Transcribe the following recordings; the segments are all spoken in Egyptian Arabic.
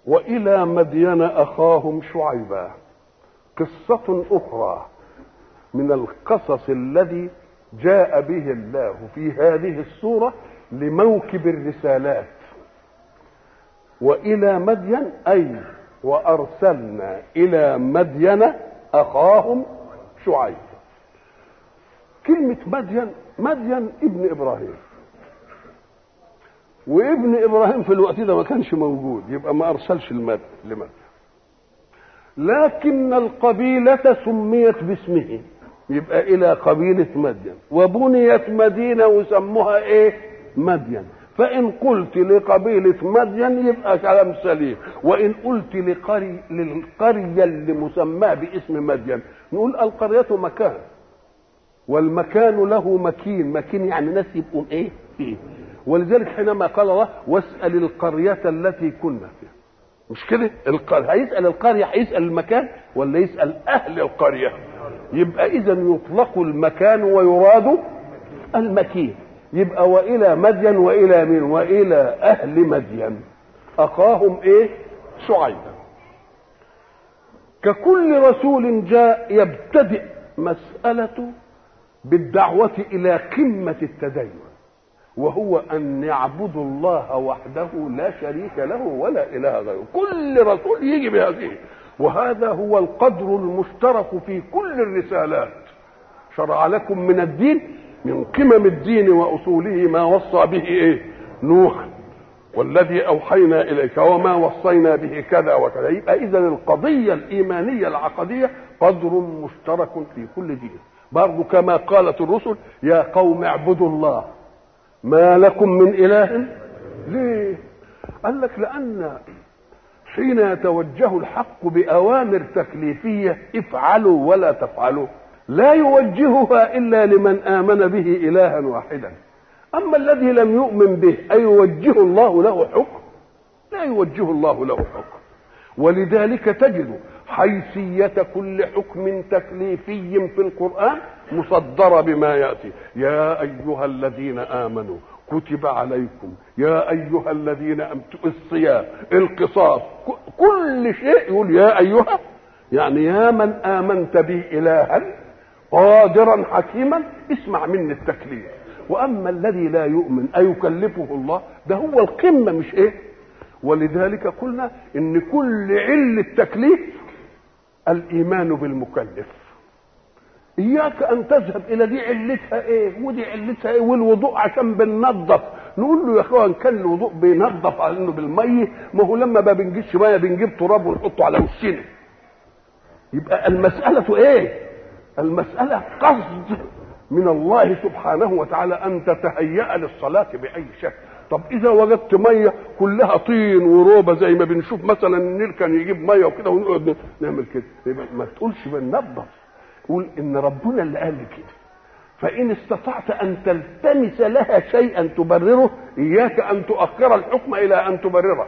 والى مدين اخاهم شعيبا قصه اخرى من القصص الذي جاء به الله في هذه السوره لموكب الرسالات والى مدين اي وارسلنا الى مدين اخاهم شعيب كلمه مدين مدين ابن ابراهيم وابن ابراهيم في الوقت ده ما كانش موجود يبقى ما ارسلش المد لمدين لكن القبيلة سميت باسمه يبقى إلى قبيلة مدين وبنيت مدينة وسموها إيه؟ مدين فإن قلت لقبيلة مدين يبقى كلام سليم وإن قلت لقري للقرية اللي مسماه باسم مدين نقول القرية مكان والمكان له مكين مكين يعني ناس يبقوا إيه؟ فيه ولذلك حينما قال الله واسأل القرية التي كنا فيها مش كده القرية هيسأل القرية هيسأل المكان ولا يسأل أهل القرية يبقى إذا يطلق المكان ويراد المكين يبقى وإلى مدين وإلى من وإلى أهل مدين أخاهم إيه شعيبا ككل رسول جاء يبتدئ مسألته بالدعوة إلى قمة التدين وهو أن يعبدوا الله وحده لا شريك له ولا إله غيره كل رسول يجي بهذه وهذا هو القدر المشترك في كل الرسالات شرع لكم من الدين من قمم الدين وأصوله ما وصى به إيه نوح والذي أوحينا إليك وما وصينا به كذا وكذا يبقى إذا القضية الإيمانية العقدية قدر مشترك في كل دين برضو كما قالت الرسل يا قوم اعبدوا الله ما لكم من اله ليه قال لك لان حين يتوجه الحق باوامر تكليفيه افعلوا ولا تفعلوا لا يوجهها الا لمن امن به الها واحدا اما الذي لم يؤمن به ايوجه الله له حكم لا يوجه الله له حكم ولذلك تجد حيثية كل حكم تكليفي في القرآن مصدرة بما يأتي يا أيها الذين آمنوا كتب عليكم يا أيها الذين أمتوا الصيام القصاص كل شيء يقول يا أيها يعني يا من آمنت بي إلها قادرا حكيما اسمع مني التكليف وأما الذي لا يؤمن أيكلفه الله ده هو القمة مش إيه ولذلك قلنا ان كل علة تكليف الايمان بالمكلف اياك ان تذهب الى دي علتها ايه ودي علتها ايه والوضوء عشان بننظف نقول له يا اخوان كان الوضوء بينظف على انه بالميه ما هو لما ما بنجيبش ميه بنجيب تراب ونحطه على وشنا يبقى المسألة ايه المسألة قصد من الله سبحانه وتعالى ان تتهيأ للصلاة بأي شكل طب اذا وجدت ميه كلها طين وروبه زي ما بنشوف مثلا النيل كان يجيب ميه وكده ونقعد نعمل كده يبقى ما تقولش بننظف قول ان ربنا اللي قال لي كده فان استطعت ان تلتمس لها شيئا تبرره اياك ان تؤخر الحكم الى ان تبرره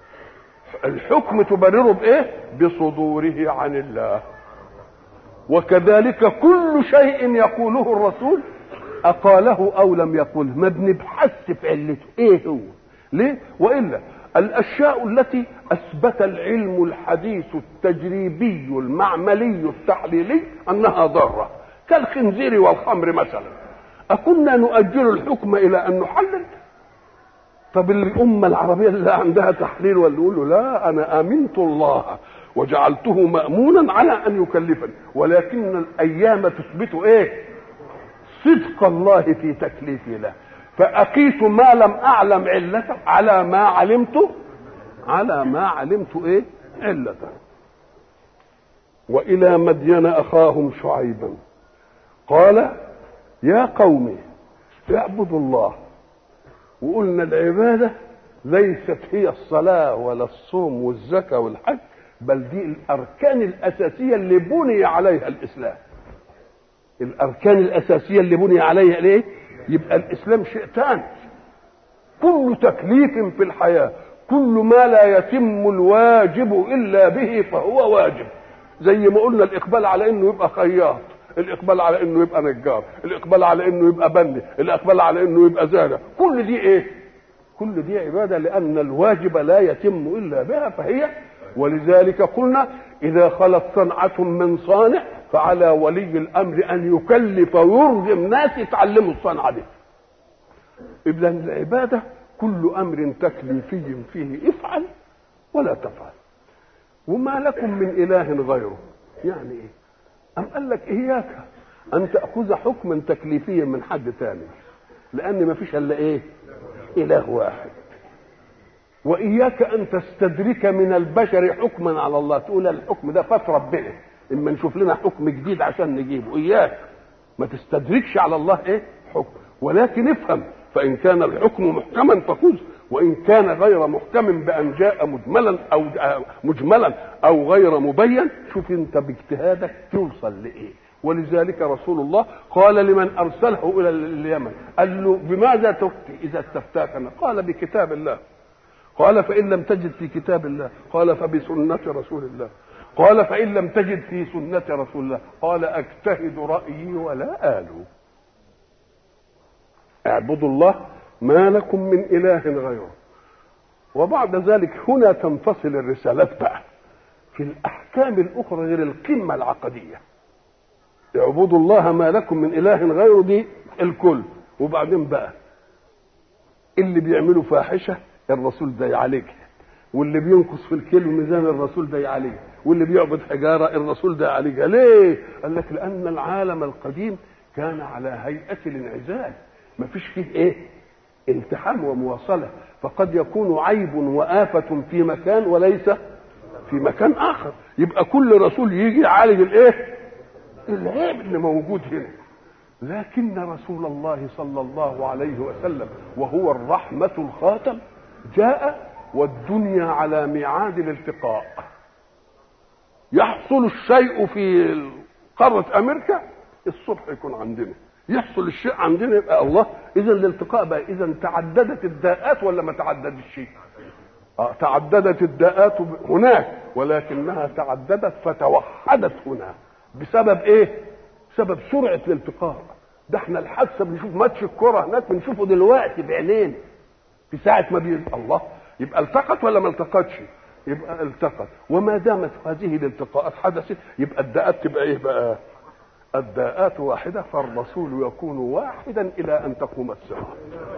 الحكم تبرره بايه بصدوره عن الله وكذلك كل شيء يقوله الرسول أقاله أو لم يقله ما بنبحث في علته إيه هو ليه وإلا الأشياء التي أثبت العلم الحديث التجريبي المعملي التحليلي أنها ضارة كالخنزير والخمر مثلا أكنا نؤجل الحكم إلى أن نحلل طب الأمة العربية اللي عندها تحليل ولا يقول له لا أنا آمنت الله وجعلته مأمونا على أن يكلفني ولكن الأيام تثبت إيه صدق الله في تكليفي له فأقيس ما لم أعلم علته على ما علمت على ما علمت إيه علته وإلى مدين أخاهم شعيبا قال يا قوم اعبدوا الله وقلنا العبادة ليست هي الصلاة ولا الصوم والزكاة والحج بل دي الأركان الأساسية اللي بني عليها الإسلام الاركان الاساسيه اللي بني عليها الايه يبقى الاسلام شيء ثاني كل تكليف في الحياه كل ما لا يتم الواجب الا به فهو واجب زي ما قلنا الاقبال على انه يبقى خياط الاقبال على انه يبقى نجار الاقبال على انه يبقى بني الاقبال على انه يبقى زارع كل دي ايه كل دي عبادة لأن الواجب لا يتم إلا بها فهي ولذلك قلنا إذا خلت صنعة من صانع فعلى ولي الأمر أن يكلف ويرغم ناس يتعلموا الصنعة دي إذا العبادة كل أمر تكليفي فيه افعل ولا تفعل وما لكم من إله غيره يعني إيه أم قال لك إياك أن تأخذ حكما تكليفيا من حد ثاني لأن ما فيش إلا إيه إله واحد وإياك أن تستدرك من البشر حكما على الله تقول الحكم ده فات ربنا إما نشوف لنا حكم جديد عشان نجيبه إياك ما تستدركش على الله إيه حكم ولكن افهم فإن كان الحكم محكما فخذ وإن كان غير محكم بأن جاء مجملا أو مجملا أو غير مبين شوف أنت باجتهادك توصل لإيه ولذلك رسول الله قال لمن أرسله إلى اليمن قال له بماذا تفتي إذا استفتاك قال بكتاب الله قال فإن لم تجد في كتاب الله قال فبسنة رسول الله قال فإن لم تجد في سنة رسول الله قال أجتهد رأيي ولا آلو اعبدوا الله ما لكم من إله غيره وبعد ذلك هنا تنفصل الرسالات بقى في الأحكام الأخرى غير القمة العقدية اعبدوا الله ما لكم من إله غيره دي الكل وبعدين بقى اللي بيعملوا فاحشة الرسول ده يعالجها واللي بينقص في الكيلو ميزان الرسول ده يعالجها واللي بيعبد حجارة الرسول ده يعالجها ليه؟ قال لك لأن العالم القديم كان على هيئة الانعزال ما فيش فيه ايه التحام ومواصلة فقد يكون عيب وآفة في مكان وليس في مكان آخر يبقى كل رسول يجي يعالج الايه العيب اللي موجود هنا لكن رسول الله صلى الله عليه وسلم وهو الرحمة الخاتم جاء والدنيا على ميعاد الالتقاء يحصل الشيء في قارة أمريكا الصبح يكون عندنا يحصل الشيء عندنا يبقى الله اذا الالتقاء بقى اذا تعددت الداءات ولا ما تعددش آه تعددت الداءات هناك ولكنها تعددت فتوحدت هنا بسبب ايه بسبب سرعه الالتقاء ده احنا الحادثه بنشوف ماتش الكره هناك بنشوفه دلوقتي بعينين في ساعه ما بي الله يبقى التقت ولا ما التقتش يبقى التقت وما دامت هذه الالتقاءات حدثت يبقى الداءات تبقى ايه بقى الداءات واحدة فالرسول يكون واحدا إلى أن تقوم الساعة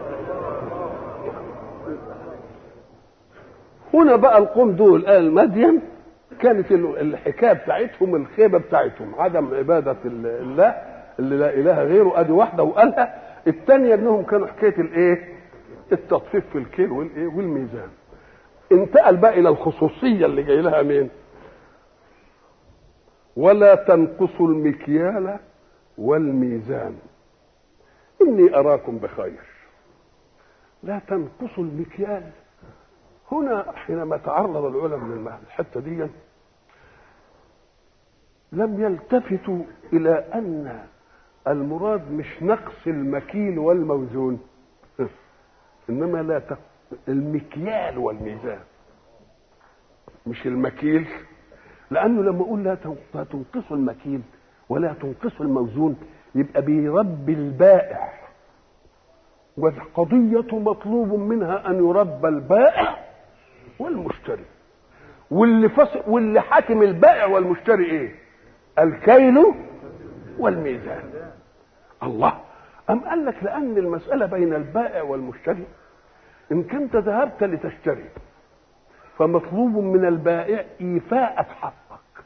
هنا بقى القوم دول آل مدين كانت الحكاية بتاعتهم الخيبة بتاعتهم عدم عبادة الله اللي لا إله غيره أدي واحدة وقالها الثانية إنهم كانوا حكاية الإيه؟ التطفيف في الكيل والإيه؟ والميزان انتقل بقى إلى الخصوصية اللي جاي لها مين؟ ولا تنقصوا المكيال والميزان إني أراكم بخير لا تنقصوا المكيال هنا حينما تعرض العلماء من الحتة دي لم يلتفتوا إلى أن المراد مش نقص المكيل والموزون إنما لا تق... المكيال والميزان مش المكيل لانه لما اقول لا تنقصوا المكيل ولا تنقصوا الموزون يبقى بيربي البائع والقضية مطلوب منها أن يربى البائع والمشتري واللي فصل واللي حاكم البائع والمشتري إيه؟ الكيل والميزان الله أم قال لك لأن المسألة بين البائع والمشتري إن كنت ذهبت لتشتري فمطلوب من البائع ايفاء حقك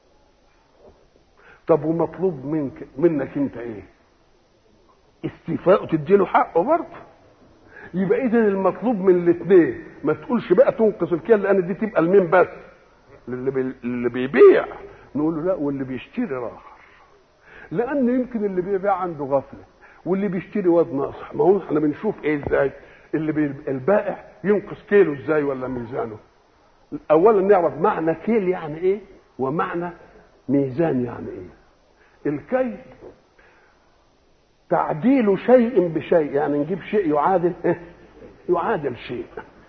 طب ومطلوب منك منك انت ايه استيفاء تديله حقه برضه يبقى اذا المطلوب من الاثنين ما تقولش بقى تنقص الكيل لان دي تبقى المين بس اللي, بي... اللي بيبيع نقول له لا واللي بيشتري راخر لان يمكن اللي بيبيع عنده غفله واللي بيشتري واد ناصح ما هو احنا بنشوف ايه ازاي اللي بي... البائع ينقص كيلو ازاي ولا ميزانه اولا نعرف معنى كيل يعني ايه ومعنى ميزان يعني ايه الكيل تعديل شيء بشيء يعني نجيب شيء يعادل إيه؟ يعادل شيء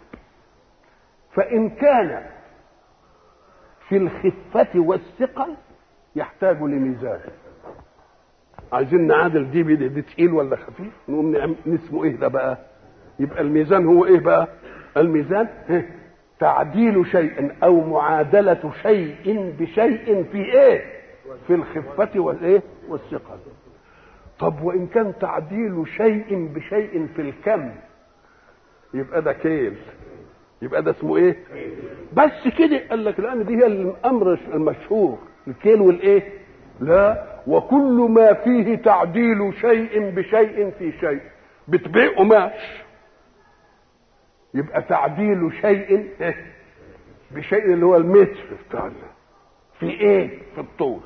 فإن كان في الخفة والثقل يحتاج لميزان عايزين نعادل دي بدي دي تقيل ولا خفيف نقوم نسمه ايه ده بقى يبقى الميزان هو ايه بقى الميزان تعديل شيء او معادله شيء بشيء في ايه في الخفه والايه والثقل طب وان كان تعديل شيء بشيء في الكم يبقى ده كيل يبقى ده اسمه ايه بس كده قال لك لان دي هي الامر المشهور الكيل والايه لا وكل ما فيه تعديل شيء بشيء في شيء بتبيع قماش يبقى تعديل شيء بشيء اللي هو المتر بتاعنا في ايه في الطول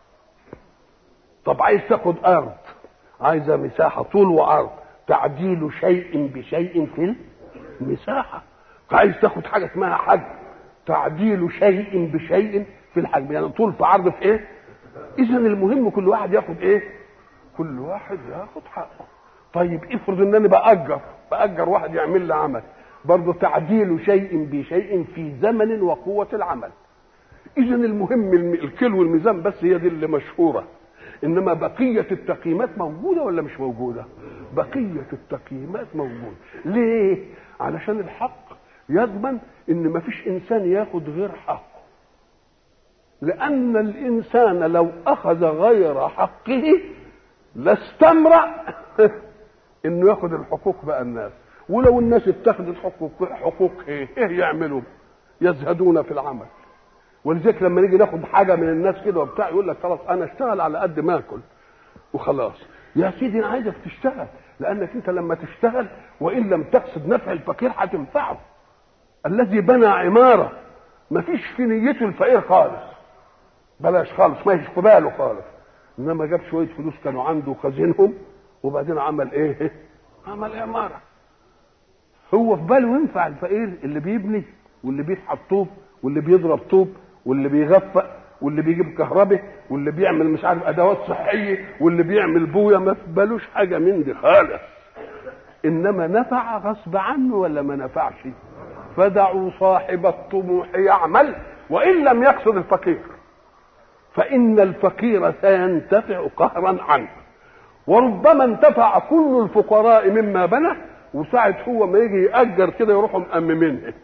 طب عايز تاخد ارض عايزه مساحه طول وعرض تعديل شيء بشيء في المساحه عايز تاخد حاجه اسمها حجم تعديل شيء بشيء في الحجم يعني طول في عرض في ايه اذا المهم كل واحد ياخد ايه كل واحد ياخد حقه طيب افرض ان انا باجر باجر واحد يعمل لي عمل برضه تعديل شيء بشيء في زمن وقوه العمل اذا المهم الكيل والميزان بس هي دي اللي مشهوره انما بقيه التقييمات موجوده ولا مش موجوده بقيه التقييمات موجوده ليه علشان الحق يضمن ان ما فيش انسان ياخد غير حقه لان الانسان لو اخذ غير حقه لاستمرأ انه ياخد الحقوق بقى الناس ولو الناس اتخذت حقوق حقوق ايه ايه يعملوا يزهدون في العمل ولذلك لما نيجي ناخد حاجه من الناس كده وبتاع يقول لك خلاص انا اشتغل على قد ما اكل وخلاص يا سيدي انا عايزك تشتغل لانك انت لما تشتغل وان لم تقصد نفع الفقير هتنفعه الذي بنى عماره ما فيش في نيته الفقير خالص بلاش خالص ما في باله خالص انما جاب شويه فلوس كانوا عنده خزينهم وبعدين عمل ايه عمل عماره هو في باله ينفع الفقير اللي بيبني واللي بيفحط طوب واللي بيضرب طوب واللي بيغفق واللي بيجيب كهرباء واللي بيعمل مش عارف ادوات صحيه واللي بيعمل بويه ما في بالوش حاجه من دي خالص انما نفع غصب عنه ولا ما نفعش فدعوا صاحب الطموح يعمل وان لم يقصد الفقير فان الفقير سينتفع قهرا عنه وربما انتفع كل الفقراء مما بنى وساعة هو ما يجي يأجر كده يروحوا مأممينه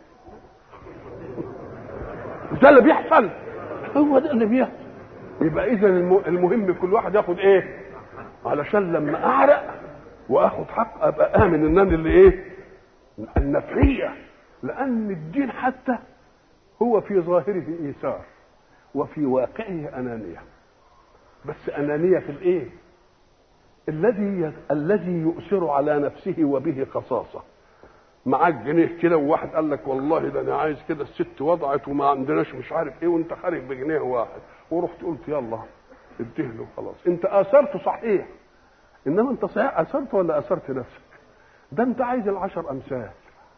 ده اللي بيحصل هو ده اللي بيحصل يبقى اذا المهم كل واحد ياخد ايه علشان لما اعرق واخد حق ابقى امن ان انا اللي ايه النفعيه لان الدين حتى هو في ظاهره ايثار وفي واقعه انانيه بس انانيه في الايه الذي الذي يؤثر على نفسه وبه خصاصه معاك جنيه كده وواحد قال لك والله ده انا عايز كده الست وضعت وما عندناش مش عارف ايه وانت خارج بجنيه واحد ورحت قلت يلا اديه له خلاص انت اثرته صحيح انما انت صحيح اثرت ولا اثرت نفسك ده انت عايز العشر امثال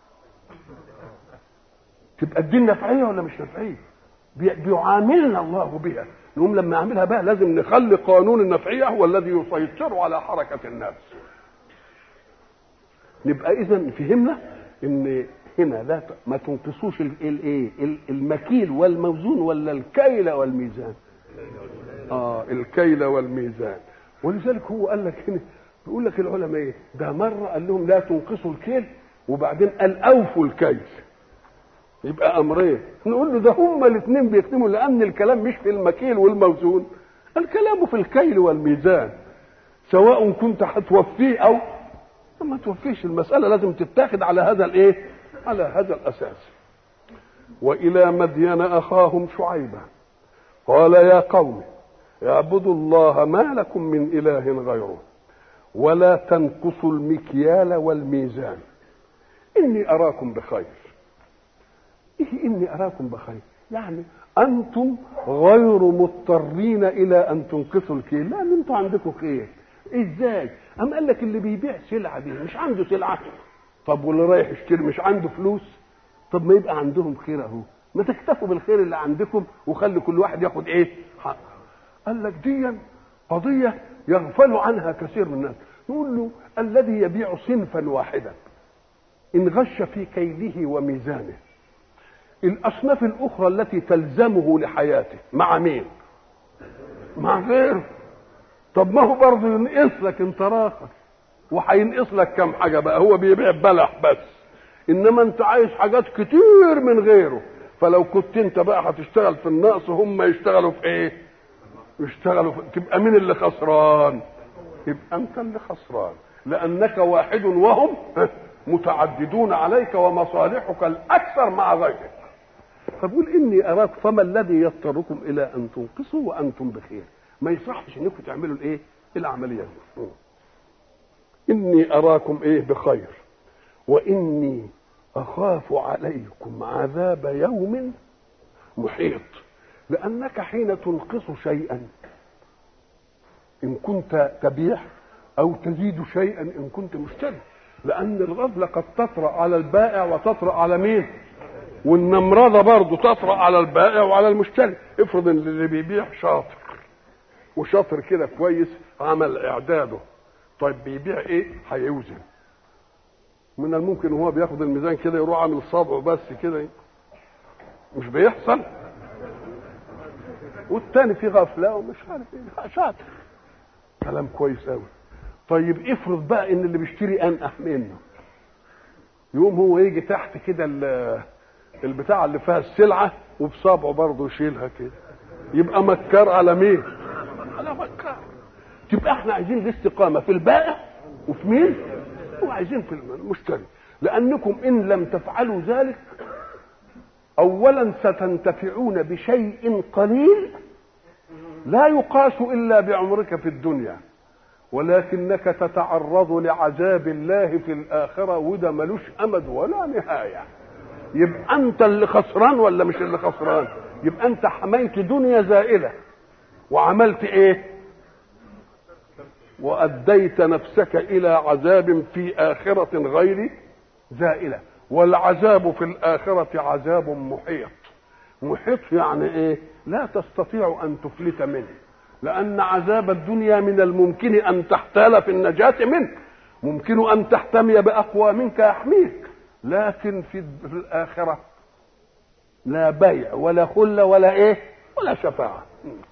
تبقى الدين نفعيه ولا مش نفعيه بيعاملنا الله بها نقوم لما يعملها بقى لازم نخلي قانون النفعيه هو الذي يسيطر على حركه النفس نبقى اذا فهمنا ان هنا لا ما تنقصوش الايه المكيل والموزون ولا الكيل والميزان اه الكيل والميزان ولذلك هو قال لك هنا بيقول لك العلماء ايه ده مره قال لهم لا تنقصوا الكيل وبعدين قال اوفوا الكيل يبقى امرين نقول له ده هما الاثنين بيخدموا لان الكلام مش في المكيل والموزون الكلام في الكيل والميزان سواء كنت هتوفيه او ما توفيش المسألة لازم تتاخد على هذا الايه على هذا الأساس وإلى مدين أخاهم شعيبا قال يا قوم اعبدوا الله ما لكم من إله غيره ولا تنقصوا المكيال والميزان إني أراكم بخير إيه إني أراكم بخير يعني أنتم غير مضطرين إلى أن تنقصوا الكيل لأن أنتم عندكم خير ازاي قام قال لك اللي بيبيع سلعه دي مش عنده سلعه طب واللي رايح يشتري مش عنده فلوس طب ما يبقى عندهم خير اهو ما تكتفوا بالخير اللي عندكم وخلي كل واحد ياخد ايه حق قال لك دي قضيه يغفل عنها كثير من الناس نقول له الذي يبيع صنفا واحدا ان غش في كيله وميزانه الاصناف الاخرى التي تلزمه لحياته مع مين مع غيره طب ما هو برضه ينقص لك انت راخص وهينقص لك كام حاجه بقى هو بيبيع بلح بس انما انت عايز حاجات كتير من غيره فلو كنت انت بقى هتشتغل في النقص هم يشتغلوا في ايه يشتغلوا في... تبقى مين اللي خسران يبقى انت اللي خسران لانك واحد وهم متعددون عليك ومصالحك الاكثر مع غيرك فبقول اني اراك فما الذي يضطركم الى ان تنقصوا وانتم بخير ما يصحش انكم تعملوا الايه العمليه دي اني اراكم ايه بخير واني اخاف عليكم عذاب يوم محيط لانك حين تنقص شيئا ان كنت تبيع او تزيد شيئا ان كنت مشتري لان الغفله قد تطرا على البائع وتطرا على مين والنمرضه برضه تطرا على البائع وعلى المشتري افرض ان اللي بيبيع شاطر وشاطر كده كويس عمل اعداده طيب بيبيع ايه هيوزن من الممكن وهو بياخد الميزان كده يروح عامل صابعه بس كده مش بيحصل والتاني في غفله ومش عارف ايه شاطر كلام كويس قوي طيب افرض بقى ان اللي بيشتري انقح منه يقوم هو يجي تحت كده البتاع اللي فيها السلعه وبصابعه برضه يشيلها كده يبقى مكار على مين؟ على مكار تبقى احنا عايزين الاستقامه في البائع وفي مين؟ وعايزين في المشتري لانكم ان لم تفعلوا ذلك اولا ستنتفعون بشيء قليل لا يقاس الا بعمرك في الدنيا ولكنك تتعرض لعذاب الله في الاخره وده ملوش امد ولا نهايه يبقى انت اللي خسران ولا مش اللي خسران يبقى انت حميت دنيا زائله وعملت ايه واديت نفسك الى عذاب في اخره غير زائله والعذاب في الاخره عذاب محيط محيط يعني ايه لا تستطيع ان تفلت منه لان عذاب الدنيا من الممكن ان تحتال في النجاه منه ممكن ان تحتمي باقوى منك يحميك لكن في الاخره لا بيع ولا خله ولا ايه ولا شفاعه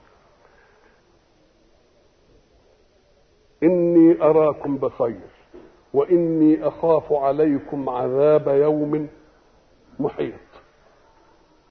اني اراكم بخير واني اخاف عليكم عذاب يوم محيط